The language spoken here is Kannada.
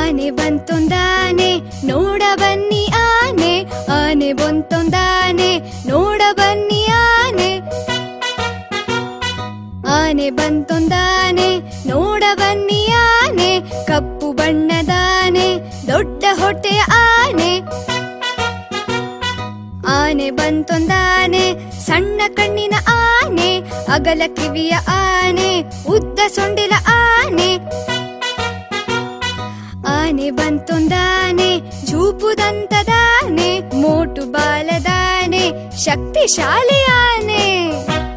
ಆನೆ ಬಂತೊಂದಾನೆ ನೋಡ ಬನ್ನಿ ಆನೆ ಆನೆ ಬಂತೊಂದಾನೆ ನೋಡ ಬನ್ನಿ ಆನೆ ಆನೆ ಬಂತೊಂದಾನೆ ನೋಡ ಬನ್ನಿ ಆನೆ ಕಪ್ಪು ಬಣ್ಣದಾನೆ ದೊಡ್ಡ ಹೊಟ್ಟೆಯ ಆನೆ ಆನೆ ಬಂತೊಂದಾನೆ ಸಣ್ಣ ಕಣ್ಣಿನ ಆನೆ ಅಗಲ ಕಿವಿಯ ಆನೆ ಉದ್ದ ಸೊಂಡಿಲ ಆನೆ ಆನೆ ಬಂತೊಂದಾನೆ ಚೂಪುದಂತದಾನೆ ಮೋಟು ಬಾಲದಾನೆ ಶಕ್ತಿಶಾಲಿ ಆನೆ